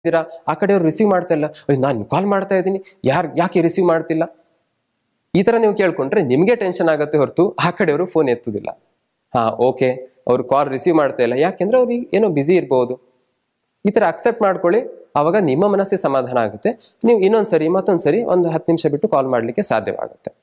ಇದ್ದೀರಾ ಆ ಕಡೆಯವ್ರು ರಿಸೀವ್ ಮಾಡ್ತಾ ಇಲ್ಲ ನಾನು ಕಾಲ್ ಮಾಡ್ತಾ ಇದ್ದೀನಿ ಯಾರು ಯಾಕೆ ರಿಸೀವ್ ಮಾಡ್ತಿಲ್ಲ ಈ ತರ ನೀವು ಕೇಳ್ಕೊಂಡ್ರೆ ನಿಮಗೆ ಟೆನ್ಷನ್ ಆಗುತ್ತೆ ಹೊರತು ಆ ಕಡೆಯವರು ಫೋನ್ ಎತ್ತುದಿಲ್ಲ ಹಾ ಓಕೆ ಅವ್ರು ಕಾಲ್ ರಿಸೀವ್ ಮಾಡ್ತಾ ಇಲ್ಲ ಯಾಕೆಂದ್ರೆ ಅವ್ರಿಗೆ ಏನೋ ಬಿಸಿ ಇರ್ಬೋದು ಈ ತರ ಅಕ್ಸೆಪ್ಟ್ ಮಾಡ್ಕೊಳ್ಳಿ ಅವಾಗ ನಿಮ್ಮ ಮನಸ್ಸಿಗೆ ಸಮಾಧಾನ ಆಗುತ್ತೆ ನೀವು ಇನ್ನೊಂದ್ಸರಿ ಮತ್ತೊಂದ್ಸರಿ ಒಂದು ಹತ್ತು ನಿಮಿಷ ಬಿಟ್ಟು ಕಾಲ್ ಮಾಡ್ಲಿಕ್ಕೆ ಸಾಧ್ಯವಾಗುತ್ತೆ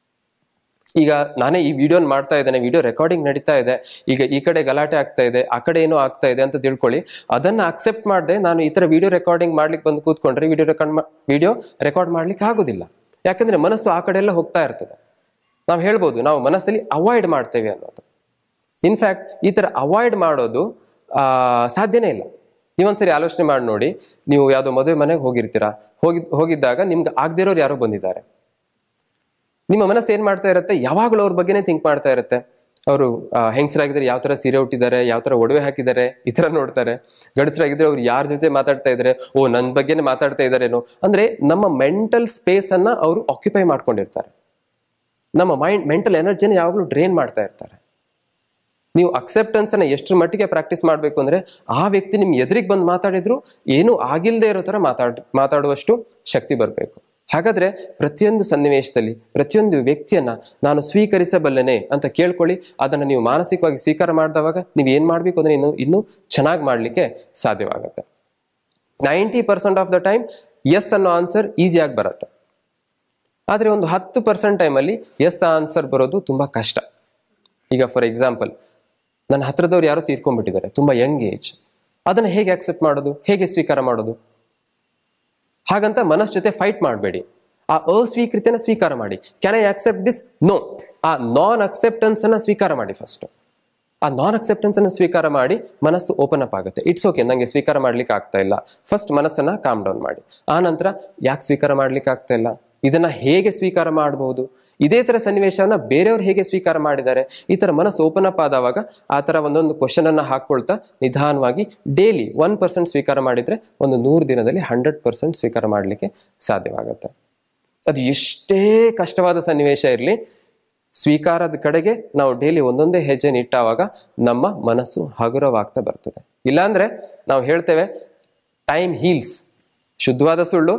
ಈಗ ನಾನೇ ಈ ವಿಡಿಯೋನ್ ಮಾಡ್ತಾ ಇದ್ದೇನೆ ವಿಡಿಯೋ ರೆಕಾರ್ಡಿಂಗ್ ನಡೀತಾ ಇದೆ ಈಗ ಈ ಕಡೆ ಗಲಾಟೆ ಆಗ್ತಾ ಇದೆ ಆ ಕಡೆ ಏನೋ ಆಗ್ತಾ ಇದೆ ಅಂತ ತಿಳ್ಕೊಳ್ಳಿ ಅದನ್ನ ಅಕ್ಸೆಪ್ಟ್ ಮಾಡದೆ ನಾನು ಈ ತರ ವಿಡಿಯೋ ರೆಕಾರ್ಡಿಂಗ್ ಮಾಡ್ಲಿಕ್ಕೆ ಬಂದು ಕೂತ್ಕೊಂಡ್ರೆ ವಿಡಿಯೋ ರೆಕಾರ್ಡ್ ವಿಡಿಯೋ ರೆಕಾರ್ಡ್ ಮಾಡ್ಲಿಕ್ಕೆ ಆಗೋದಿಲ್ಲ ಯಾಕಂದ್ರೆ ಮನಸ್ಸು ಆ ಕಡೆ ಎಲ್ಲ ಹೋಗ್ತಾ ಇರ್ತದೆ ನಾವು ಹೇಳ್ಬೋದು ನಾವು ಮನಸ್ಸಲ್ಲಿ ಅವಾಯ್ಡ್ ಮಾಡ್ತೇವೆ ಅನ್ನೋದು ಇನ್ಫ್ಯಾಕ್ಟ್ ಈ ತರ ಅವಾಯ್ಡ್ ಮಾಡೋದು ಆ, ಸಾಧ್ಯನೇ ಇಲ್ಲ ನೀವೊಂದ್ಸರಿ ಆಲೋಚನೆ ಮಾಡಿ ನೋಡಿ ನೀವು ಯಾವುದೋ ಮದುವೆ ಮನೆಗೆ ಹೋಗಿರ್ತೀರಾ ಹೋಗಿ ಹೋಗಿದ್ದಾಗ ನಿಮ್ಗೆ ಆಗದಿರೋರು ಯಾರೋ ಬಂದಿದ್ದಾರೆ ನಿಮ್ಮ ಮನಸ್ಸು ಏನ್ ಮಾಡ್ತಾ ಇರುತ್ತೆ ಯಾವಾಗಲೂ ಅವ್ರ ಬಗ್ಗೆನೇ ಥಿಂಕ್ ಮಾಡ್ತಾ ಇರುತ್ತೆ ಅವರು ಹೆಂಗಸರಾಗಿದ್ರೆ ಯಾವ ತರ ಸೀರೆ ಉಟ್ಟಿದ್ದಾರೆ ಯಾವ ತರ ಒಡವೆ ಹಾಕಿದ್ದಾರೆ ಈ ತರ ನೋಡ್ತಾರೆ ಗಂಡಸರಾಗಿದ್ರೆ ಅವ್ರು ಯಾರ ಜೊತೆ ಮಾತಾಡ್ತಾ ಇದ್ದಾರೆ ಓ ನನ್ನ ಬಗ್ಗೆನೇ ಮಾತಾಡ್ತಾ ಇದ್ದಾರೇನೋ ಅಂದ್ರೆ ನಮ್ಮ ಮೆಂಟಲ್ ಸ್ಪೇಸ್ ಅನ್ನ ಅವರು ಆಕ್ಯುಪೈ ಮಾಡ್ಕೊಂಡಿರ್ತಾರೆ ನಮ್ಮ ಮೈಂಡ್ ಮೆಂಟಲ್ ಎನರ್ಜಿನ ಯಾವಾಗಲೂ ಡ್ರೈನ್ ಮಾಡ್ತಾ ಇರ್ತಾರೆ ನೀವು ಅಕ್ಸೆಪ್ಟೆನ್ಸ್ ಅನ್ನ ಎಷ್ಟರ ಮಟ್ಟಿಗೆ ಪ್ರಾಕ್ಟೀಸ್ ಮಾಡಬೇಕು ಅಂದ್ರೆ ಆ ವ್ಯಕ್ತಿ ನಿಮ್ ಎದುರಿಗೆ ಬಂದು ಮಾತಾಡಿದ್ರು ಏನು ಆಗಿಲ್ಲದೆ ಇರೋ ತರ ಮಾತಾಡ್ ಮಾತಾಡುವಷ್ಟು ಶಕ್ತಿ ಬರಬೇಕು ಹಾಗಾದ್ರೆ ಪ್ರತಿಯೊಂದು ಸನ್ನಿವೇಶದಲ್ಲಿ ಪ್ರತಿಯೊಂದು ವ್ಯಕ್ತಿಯನ್ನ ನಾನು ಸ್ವೀಕರಿಸಬಲ್ಲೆನೆ ಅಂತ ಕೇಳ್ಕೊಳ್ಳಿ ಅದನ್ನ ನೀವು ಮಾನಸಿಕವಾಗಿ ಸ್ವೀಕಾರ ಮಾಡಿದವಾಗ ನೀವು ಏನ್ ಮಾಡ್ಬೇಕು ಅಂದ್ರೆ ಇನ್ನು ಇನ್ನೂ ಚೆನ್ನಾಗಿ ಮಾಡ್ಲಿಕ್ಕೆ ಸಾಧ್ಯವಾಗುತ್ತೆ ninety percent of the time yes ಅನ್ನೋ ಆನ್ಸರ್ ಈಸಿಯಾಗಿ ಬರುತ್ತೆ ಆದ್ರೆ ಒಂದು ಹತ್ತು ಪರ್ಸೆಂಟ್ ಟೈಮಲ್ಲಿ ಎಸ್ ಆನ್ಸರ್ ಬರೋದು ತುಂಬಾ ಕಷ್ಟ ಈಗ ಫಾರ್ ಎಕ್ಸಾಂಪಲ್ ನನ್ನ ಹತ್ರದವ್ರು ಯಾರೋ ತೀರ್ಕೊಂಡ್ಬಿಟ್ಟಿದ್ದಾರೆ ತುಂಬಾ ಯಂಗ್ ಏಜ್ ಅದನ್ನ ಹೇಗೆ ಅಕ್ಸೆಪ್ಟ್ ಮಾಡೋದು ಹೇಗೆ ಸ್ವೀಕಾರ ಮಾಡೋದು ಹಾಗಂತ ಮನಸ್ ಜೊತೆ ಫೈಟ್ ಮಾಡಬೇಡಿ ಆ ಅಸ್ವೀಕೃತಿನ ಸ್ವೀಕಾರ ಮಾಡಿ can I accept this no ah non acceptance ಅನ್ನ ಸ್ವೀಕಾರ ಮಾಡಿ ಫಸ್ಟ್ ಆ ನಾನ್ ಅಕ್ಸೆಪ್ಟೆನ್ಸ್ ಅನ್ನು ಸ್ವೀಕಾರ ಮಾಡಿ ಮನಸ್ಸು ಓಪನ್ ಅಪ್ ಆಗುತ್ತೆ ಇಟ್ಸ್ ಓಕೆ ನಂಗೆ ಸ್ವೀಕಾರ ಮಾಡ್ಲಿಕ್ಕೆ ಆಗ್ತಾ ಇಲ್ಲ ಫಸ್ಟ್ ಮನಸ್ಸನ್ನ ಕಾಮ್ ಡೌನ್ ಮಾಡಿ ಆ ನಂತರ ಯಾಕೆ ಸ್ವೀಕಾರ ಮಾಡ್ಲಿಕ್ಕೆ ಆಗ್ತಾ ಇಲ್ಲ ಇದನ್ನ ಹೇಗೆ ಸ್ವೀಕಾರ ಮಾಡಬಹುದು ಇದೇ ತರ ಸನ್ನಿವೇಶವನ್ನ ಬೇರೆಯವ್ರು ಹೇಗೆ ಸ್ವೀಕಾರ ಮಾಡಿದ್ದಾರೆ ಈ ತರ ಮನಸ್ಸು ಓಪನ್ ಅಪ್ ಆದವಾಗ ಆ ತರ ಒಂದೊಂದು ಕ್ವಶನ್ ಅನ್ನ ಹಾಕೊಳ್ತಾ ನಿಧಾನವಾಗಿ ಡೈಲಿ ಒನ್ ಪರ್ಸೆಂಟ್ ಸ್ವೀಕಾರ ಮಾಡಿದ್ರೆ ಒಂದು ನೂರು ದಿನದಲ್ಲಿ ಹಂಡ್ರೆಡ್ ಪರ್ಸೆಂಟ್ ಸ್ವೀಕಾರ ಮಾಡಲಿಕ್ಕೆ ಸಾಧ್ಯವಾಗುತ್ತೆ ಅದು ಎಷ್ಟೇ ಕಷ್ಟವಾದ ಸನ್ನಿವೇಶ ಇರಲಿ ಸ್ವೀಕಾರದ ಕಡೆಗೆ ನಾವು ಡೈಲಿ ಒಂದೊಂದೇ ಹೆಜ್ಜೆ ಇಟ್ಟಾವಾಗ ನಮ್ಮ ಮನಸ್ಸು ಹಗುರವಾಗ್ತಾ ಬರ್ತದೆ ಇಲ್ಲಾಂದ್ರೆ ನಾವು ಹೇಳ್ತೇವೆ ಟೈಮ್ ಹೀಲ್ಸ್ ಶುದ್ಧವಾದ ಸುಳ್ಳು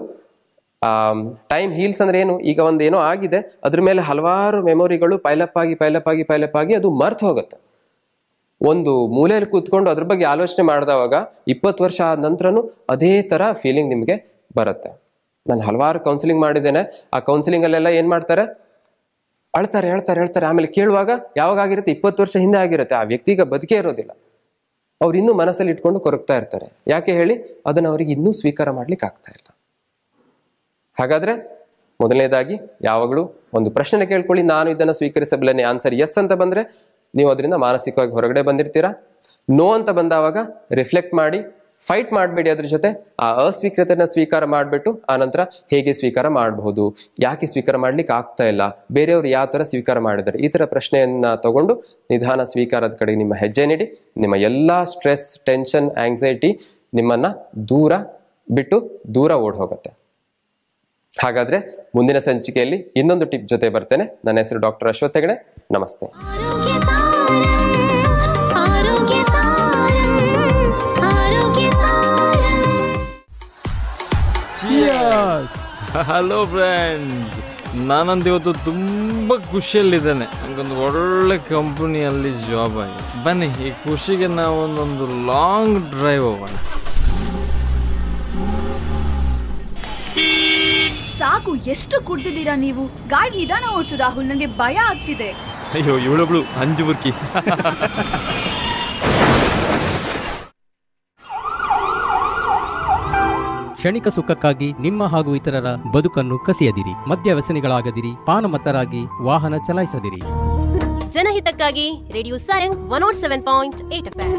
ಟೈಮ್ ಹೀಲ್ಸ್ ಅಂದ್ರೆ ಏನು ಈಗ ಒಂದು ಏನೋ ಆಗಿದೆ ಅದ್ರ ಮೇಲೆ ಹಲವಾರು ಮೆಮೊರಿಗಳು ಪೈಲಪ್ ಆಗಿ ಪೈಲಪ್ ಆಗಿ ಪೈಲಪ್ ಆಗಿ ಅದು ಮರ್ತು ಹೋಗುತ್ತೆ ಒಂದು ಮೂಲೆಯಲ್ಲಿ ಕೂತ್ಕೊಂಡು ಅದ್ರ ಬಗ್ಗೆ ಆಲೋಚನೆ ಮಾಡಿದವಾಗ ಇಪ್ಪತ್ತು ವರ್ಷ ಆದ ನಂತರನೂ ಅದೇ ತರ ಫೀಲಿಂಗ್ ನಿಮಗೆ ಬರುತ್ತೆ ನಾನು ಹಲವಾರು ಕೌನ್ಸಿಲಿಂಗ್ ಮಾಡಿದ್ದೇನೆ ಆ ಕೌನ್ಸಿಲಿಂಗ್ ಅಲ್ಲೆಲ್ಲ ಏನ್ ಮಾಡ್ತಾರೆ ಅಳ್ತಾರೆ ಹೇಳ್ತಾರೆ ಹೇಳ್ತಾರೆ ಆಮೇಲೆ ಕೇಳುವಾಗ ಯಾವಾಗ ಆಗಿರುತ್ತೆ ಇಪ್ಪತ್ತು ವರ್ಷ ಹಿಂದೆ ಆಗಿರುತ್ತೆ ಆ ವ್ಯಕ್ತಿಗ ಬದುಕೇ ಇರೋದಿಲ್ಲ ಅವ್ರು ಇನ್ನೂ ಮನಸ್ಸಲ್ಲಿ ಇಟ್ಕೊಂಡು ಕೊರಗ್ತಾ ಇರ್ತಾರೆ ಯಾಕೆ ಹೇಳಿ ಅದನ್ನ ಅವರಿಗೆ ಇನ್ನೂ ಸ್ವೀಕಾರ ಮಾಡ್ಲಿಕ್ಕೆ ಆಗ್ತಾ ಇಲ್ಲ ಹಾಗಾದ್ರೆ ಮೊದಲನೇದಾಗಿ ಯಾವಾಗಲೂ ಒಂದು ಪ್ರಶ್ನೆ ಕೇಳ್ಕೊಳ್ಳಿ ನಾನು ಇದನ್ನ ಸ್ವೀಕರಿಸಬಲ್ಲೇನೆ ಆನ್ಸರ್ ಎಸ್ ಅಂತ ಬಂದ್ರೆ ನೀವು ಅದರಿಂದ ಮಾನಸಿಕವಾಗಿ ಹೊರಗಡೆ ಬಂದಿರ್ತೀರಾ ನೋ ಅಂತ ಬಂದಾವಾಗ ರಿಫ್ಲೆಕ್ಟ್ ಮಾಡಿ ಫೈಟ್ ಮಾಡಬೇಡಿ ಅದ್ರ ಜೊತೆ ಆ ಅಸ್ವೀಕೃತನ ಸ್ವೀಕಾರ ಮಾಡಿಬಿಟ್ಟು ಆನಂತರ ಹೇಗೆ ಸ್ವೀಕಾರ ಮಾಡಬಹುದು ಯಾಕೆ ಸ್ವೀಕಾರ ಮಾಡ್ಲಿಕ್ಕೆ ಆಗ್ತಾ ಇಲ್ಲ ಬೇರೆಯವರು ಯಾವ ತರ ಸ್ವೀಕಾರ ಮಾಡಿದ್ದಾರೆ ಈ ತರ ಪ್ರಶ್ನೆಯನ್ನ ತಗೊಂಡು ನಿಧಾನ ಸ್ವೀಕಾರದ ಕಡೆಗೆ ನಿಮ್ಮ ಹೆಜ್ಜೆ ನೀಡಿ ನಿಮ್ಮ ಎಲ್ಲಾ ಸ್ಟ್ರೆಸ್ ಟೆನ್ಷನ್ ಆಂಗ್ಸೈಟಿ ನಿಮ್ಮನ್ನ ದೂರ ಬಿಟ್ಟು ದೂರ ಓಡ್ ಹೋಗುತ್ತೆ ಹಾಗಾದ್ರೆ ಮುಂದಿನ ಸಂಚಿಕೆಯಲ್ಲಿ ಇನ್ನೊಂದು ಟಿಪ್ ಜೊತೆ ಬರ್ತೇನೆ ನನ್ನ ಹೆಸರು ಡಾಕ್ಟರ್ ಅಶ್ವಥ್ ಹೆಗಡೆ ನಮಸ್ತೆ ಆರೋಗ್ಯ ಸಾರ ಆರೋಗ್ಯ ಸಾರ ಆರೋಗ್ಯ ಸಾರ ಹಲೋ ಫ್ರೆಂಡ್ಸ್ ನಾನಂತ ಇವತ್ತು ತುಂಬ ಖುಷಿಯಲ್ಲಿದ್ದೇನೆ ನನಗೊಂದು ಒಳ್ಳೆ ಕಂಪನಿಯಲ್ಲಿ ಜಾಬ್ ಆಗಿದೆ ಬನ್ನಿ ಈ ಖುಷಿಗೆ ನಾವು ಒಂದೊಂದು ಲಾಂಗ್ ಡ್ರೈವ್ ಹೋಗೋಣ ಸಾಕು ಎಷ್ಟು ಕುಡ್ದಿದ್ದೀರಾ ನೀವು ಗಾಡಿ ನಿಧಾನ ಓಡಿಸು ರಾಹುಲ್ ನನಗೆ ಭಯ ಆಗ್ತಿದೆ ಅಯ್ಯೋ ಇವಳೊಬ್ಳು ಅಂಜು ಬುರ್ಕಿ ಕ್ಷಣಿಕ ಸುಖಕ್ಕಾಗಿ ನಿಮ್ಮ ಹಾಗೂ ಇತರರ ಬದುಕನ್ನು ಕಸಿಯದಿರಿ ಮದ್ಯ ವ್ಯಸನಿಗಳಾಗದಿರಿ ಪಾನಮತ್ತರಾಗಿ ವಾಹನ ಚಲಾಯಿಸದಿರಿ ಜನಹಿತಕ್ಕಾಗಿ radio Sarang one nought seven point eight F